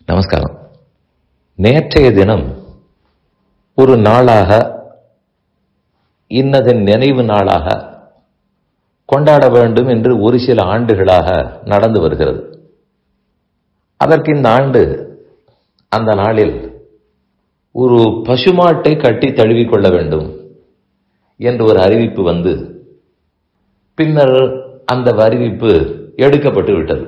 நமஸ்காரம் நேற்றைய தினம் ஒரு நாளாக இன்னதன் நினைவு நாளாக கொண்டாட வேண்டும் என்று ஒரு சில ஆண்டுகளாக நடந்து வருகிறது அதற்கு இந்த ஆண்டு அந்த நாளில் ஒரு பசுமாட்டை கட்டி தழுவிக்கொள்ள வேண்டும் என்று ஒரு அறிவிப்பு வந்து பின்னர் அந்த அறிவிப்பு எடுக்கப்பட்டு விட்டது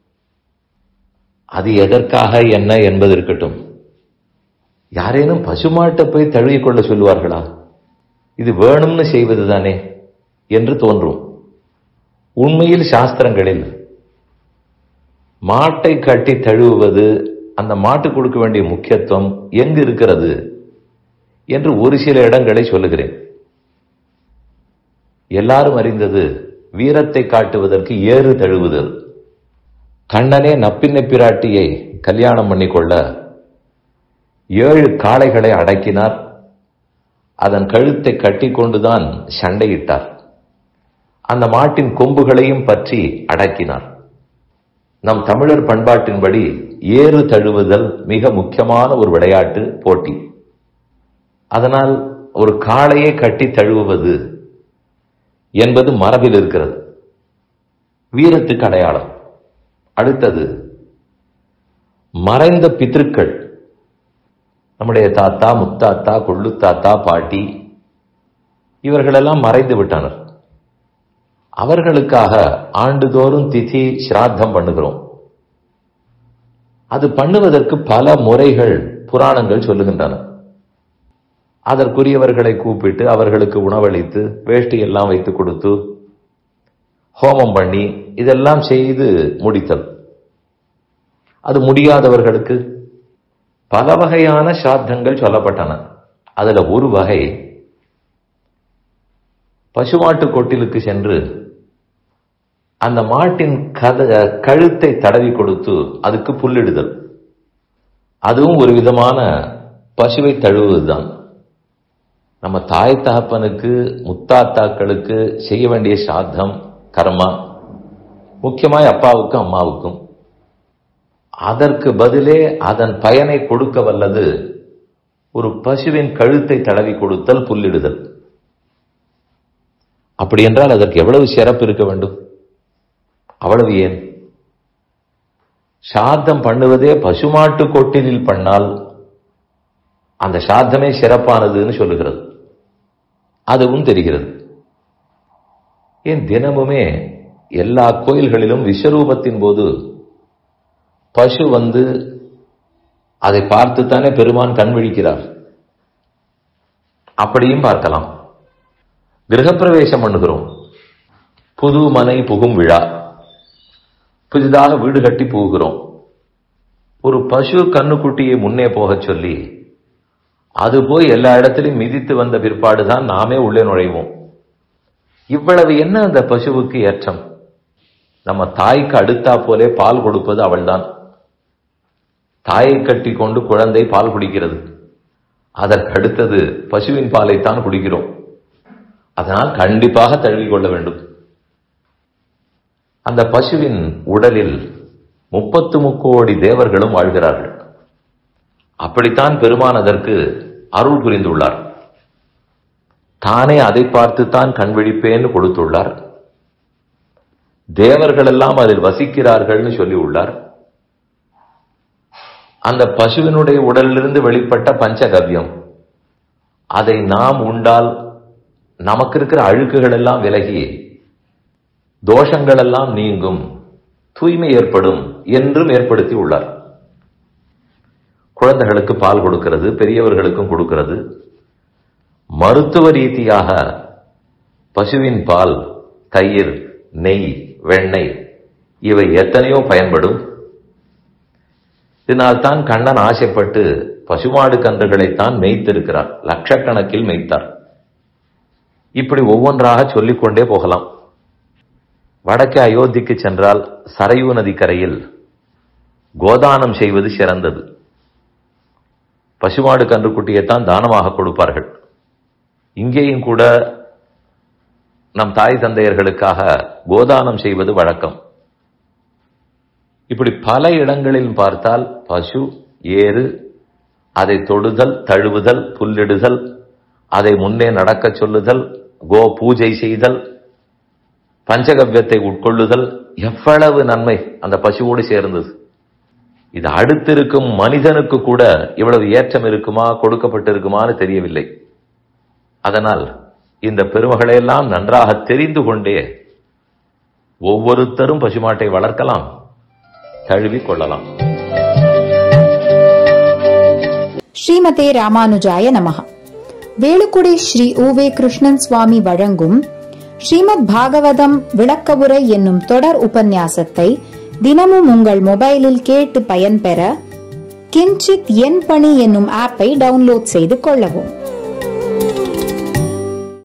அது எதற்காக என்ன என்பது இருக்கட்டும் யாரேனும் பசுமாட்டை போய் தழுவிக்கொள்ள சொல்லுவார்களா இது வேணும்னு செய்வதுதானே என்று தோன்றும் உண்மையில் சாஸ்திரங்களில் மாட்டை கட்டி தழுவுவது அந்த மாட்டு கொடுக்க வேண்டிய முக்கியத்துவம் எங்கு இருக்கிறது என்று ஒரு சில இடங்களை சொல்லுகிறேன் எல்லாரும் அறிந்தது வீரத்தை காட்டுவதற்கு ஏறு தழுவுதல் கண்ணனே நப்பின்ன பிராட்டியை கல்யாணம் பண்ணிக்கொள்ள ஏழு காளைகளை அடக்கினார் அதன் கழுத்தை கட்டி கொண்டுதான் சண்டையிட்டார் அந்த மாட்டின் கொம்புகளையும் பற்றி அடக்கினார் நம் தமிழர் பண்பாட்டின்படி ஏறு தழுவுதல் மிக முக்கியமான ஒரு விளையாட்டு போட்டி அதனால் ஒரு காளையை கட்டி தழுவுவது என்பது மரபில் இருக்கிறது வீரத்துக்கு அடையாளம் அடுத்தது மறைந்த பித்திருக்கள் நம்முடைய தாத்தா முத்தாத்தா கொள்ளு தாத்தா பாட்டி இவர்களெல்லாம் மறைந்து விட்டனர் அவர்களுக்காக ஆண்டுதோறும் திதி சிராத்தம் பண்ணுகிறோம் அது பண்ணுவதற்கு பல முறைகள் புராணங்கள் சொல்லுகின்றன அதற்குரியவர்களை கூப்பிட்டு அவர்களுக்கு உணவளித்து வேஷ்டி எல்லாம் வைத்து கொடுத்து ஹோமம் பண்ணி இதெல்லாம் செய்து முடித்தல் அது முடியாதவர்களுக்கு பல வகையான சாத்தங்கள் சொல்லப்பட்டன அதுல ஒரு வகை பசுமாட்டு கொட்டிலுக்கு சென்று அந்த மாட்டின் கத கழுத்தை தடவி கொடுத்து அதுக்கு புல்லிடுதல் அதுவும் ஒரு விதமான பசுவை தழுவுவதுதான் நம்ம தாய் தகப்பனுக்கு முத்தாத்தாக்களுக்கு செய்ய வேண்டிய சாத்தம் கர்மா முக்கியமாய் அப்பாவுக்கும் அம்மாவுக்கும் அதற்கு பதிலே அதன் பயனை கொடுக்க வல்லது ஒரு பசுவின் கழுத்தை தடவி கொடுத்தல் புல்லிடுதல் அப்படி என்றால் அதற்கு எவ்வளவு சிறப்பு இருக்க வேண்டும் அவ்வளவு ஏன் சாத்தம் பண்ணுவதே பசுமாட்டு கொட்டிலில் பண்ணால் அந்த சாத்தமே சிறப்பானதுன்னு சொல்லுகிறது அதுவும் தெரிகிறது ஏன் தினமுமே எல்லா கோயில்களிலும் விஸ்வரூபத்தின் போது பசு வந்து அதை பார்த்துத்தானே பெருமான் கண் விழிக்கிறார் அப்படியும் பார்க்கலாம் கிரகப்பிரவேசம் பண்ணுகிறோம் புது மனை புகும் விழா புதிதாக வீடு கட்டி போகிறோம் ஒரு பசு கண்ணுக்குட்டியை முன்னே போகச் சொல்லி அது போய் எல்லா இடத்திலையும் மிதித்து வந்த பிற்பாடுதான் நாமே உள்ளே நுழைவோம் இவ்வளவு என்ன அந்த பசுவுக்கு ஏற்றம் நம்ம தாய்க்கு அடுத்தா போலே பால் கொடுப்பது அவள்தான் தாயை கட்டி கொண்டு குழந்தை பால் குடிக்கிறது அதற்கு அடுத்தது பசுவின் பாலைத்தான் குடிக்கிறோம் அதனால் கண்டிப்பாக தழுவி கொள்ள வேண்டும் அந்த பசுவின் உடலில் முப்பத்து முக்கோடி தேவர்களும் வாழ்கிறார்கள் அப்படித்தான் பெருமான் அதற்கு அருள் புரிந்துள்ளார் தானே அதை பார்த்துத்தான் கண் விழிப்பேன்னு கொடுத்துள்ளார் தேவர்கள் எல்லாம் அதில் வசிக்கிறார்கள்னு சொல்லி உள்ளார் அந்த பசுவினுடைய உடலிலிருந்து வெளிப்பட்ட பஞ்சகவ்யம் அதை நாம் உண்டால் நமக்கு இருக்கிற அழுக்குகள் எல்லாம் விலகி தோஷங்கள் எல்லாம் நீங்கும் தூய்மை ஏற்படும் என்றும் ஏற்படுத்தி உள்ளார் குழந்தைகளுக்கு பால் கொடுக்கிறது பெரியவர்களுக்கும் கொடுக்கிறது மருத்துவ ரீதியாக பசுவின் பால் தயிர் நெய் வெண்ணெய் இவை எத்தனையோ பயன்படும் இதனால்தான் கண்ணன் ஆசைப்பட்டு பசுமாடு கன்றுகளைத்தான் மேய்த்திருக்கிறார் லட்சக்கணக்கில் மேய்த்தார் இப்படி ஒவ்வொன்றாக சொல்லிக்கொண்டே போகலாம் வடக்கே அயோத்திக்கு சென்றால் சரையூ நதி கரையில் கோதானம் செய்வது சிறந்தது பசுமாடு கன்றுக்குட்டியைத்தான் தானமாக கொடுப்பார்கள் இங்கேயும் கூட நம் தாய் தந்தையர்களுக்காக கோதானம் செய்வது வழக்கம் இப்படி பல இடங்களில் பார்த்தால் பசு ஏறு அதை தொடுதல் தழுவுதல் புல்லிடுதல் அதை முன்னே நடக்கச் சொல்லுதல் கோ பூஜை செய்தல் பஞ்சகவ்யத்தை உட்கொள்ளுதல் எவ்வளவு நன்மை அந்த பசுவோடு சேர்ந்தது இது அடுத்திருக்கும் மனிதனுக்கு கூட இவ்வளவு ஏற்றம் இருக்குமா கொடுக்கப்பட்டிருக்குமான்னு தெரியவில்லை அதனால் இந்த பெருமகளையெல்லாம் நன்றாக தெரிந்து கொண்டே ஒவ்வொருத்தரும் பசுமாட்டை வளர்க்கலாம் தழுவிக் கொள்ளலாம் ஸ்ரீமதே ராமானுஜாய நமஹ வேலுக்குடி ஸ்ரீ உவே கிருஷ்ணன் சுவாமி வழங்கும் ஸ்ரீமத் பாகவதம் விளக்கவுரை என்னும் தொடர் உபன்யாசத்தை தினமும் உங்கள் மொபைலில் கேட்டு பயன்பெற கிஞ்சித் என் பணி என்னும் ஆப்பை டவுன்லோட் செய்து கொள்ளவும்